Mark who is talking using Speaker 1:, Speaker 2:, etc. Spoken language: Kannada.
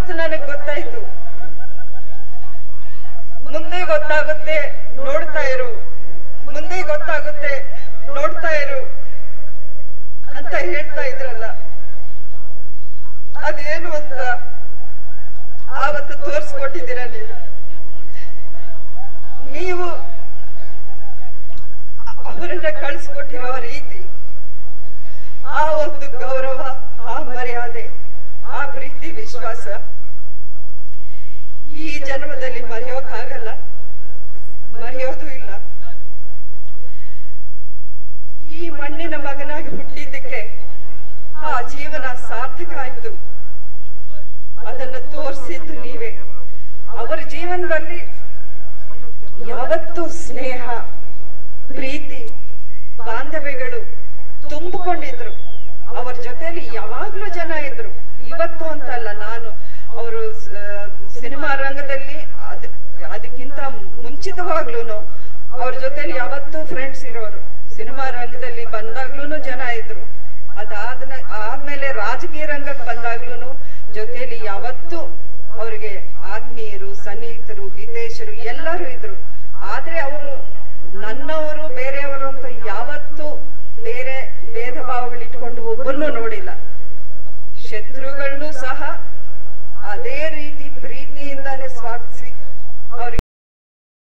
Speaker 1: ಅವತ್ತು ನನಗೆ ಗೊತ್ತಾಯ್ತು ಮುಂದೆ ಗೊತ್ತಾಗುತ್ತೆ ನೋಡ್ತಾ ಇರು ಮುಂದೆ ಗೊತ್ತಾಗುತ್ತೆ ನೋಡ್ತಾ ಇರು ಅಂತ ಹೇಳ್ತಾ ಇದ್ರಲ್ಲ ಅದೇನು ಅಂತ ಆವತ್ತು ತೋರಿಸ್ಕೊಟ್ಟಿದ್ದೀರ ನೀವು ನೀವು ಅವರನ್ನ ಕಳಿಸ್ಕೊಟ್ಟಿರೋ ರೀತಿ ಆ ಒಂದು ಗೌರವ ಆ ಮರ್ಯಾದೆ ಆ ಪ್ರೀತಿ ವಿಶ್ವಾಸ ಈ ಜನ್ಮದಲ್ಲಿ ಮರೆಯೋಕ್ಕಾಗಲ್ಲ ಮರೆಯೋದು ಇಲ್ಲ ಈ ಮಣ್ಣಿನ ಮಗನಾಗಿ ಹುಟ್ಟಿದ್ದಕ್ಕೆ ಆ ಜೀವನ ಸಾರ್ಥಕ ಆಯ್ತು ಅದನ್ನ ತೋರಿಸಿದ್ದು ನೀವೇ ಅವರ ಜೀವನದಲ್ಲಿ ಯಾವತ್ತೂ ಸ್ನೇಹ ಪ್ರೀತಿ ಬಾಂಧವ್ಯಗಳು ತುಂಬಿಕೊಂಡಿದ್ರು ಅವರ ಜೊತೆಲಿ ಯಾವಾಗ್ಲೂ ಜನ ಇದ್ರು ಇವತ್ತು ಅಂತಲ್ಲ ನಾನು ಅವರು ಸಿನಿಮಾ ರಂಗದಲ್ಲಿ ಅದ್ ಅದಕ್ಕಿಂತ ಮುಂಚಿತವಾಗ್ಲೂ ಅವ್ರ ಜೊತೆಲಿ ಯಾವತ್ತೂ ಫ್ರೆಂಡ್ಸ್ ಇರೋರು ಸಿನಿಮಾ ರಂಗದಲ್ಲಿ ಬಂದಾಗ್ಲೂ ಜನ ಇದ್ರು ಅದಾದ ಆದ್ಮೇಲೆ ರಾಜಕೀಯ ರಂಗಕ್ಕೆ ಬಂದಾಗ್ಲೂ ಜೊತೆಲಿ ಯಾವತ್ತೂ ಅವ್ರಿಗೆ ಆತ್ಮೀಯರು ಸನ್ನಿಹಿತರು ಹಿತೇಶರು ಎಲ್ಲರೂ ಇದ್ರು ಆದ್ರೆ ಅವರು ನನ್ನವರು ಬೇರೆಯವರು ಅಂತ ಯಾವತ್ತೂ ಬೇರೆ ಭೇದ ಭಾವಗಳು ಇಟ್ಕೊಂಡು ಒಬ್ಬರನ್ನು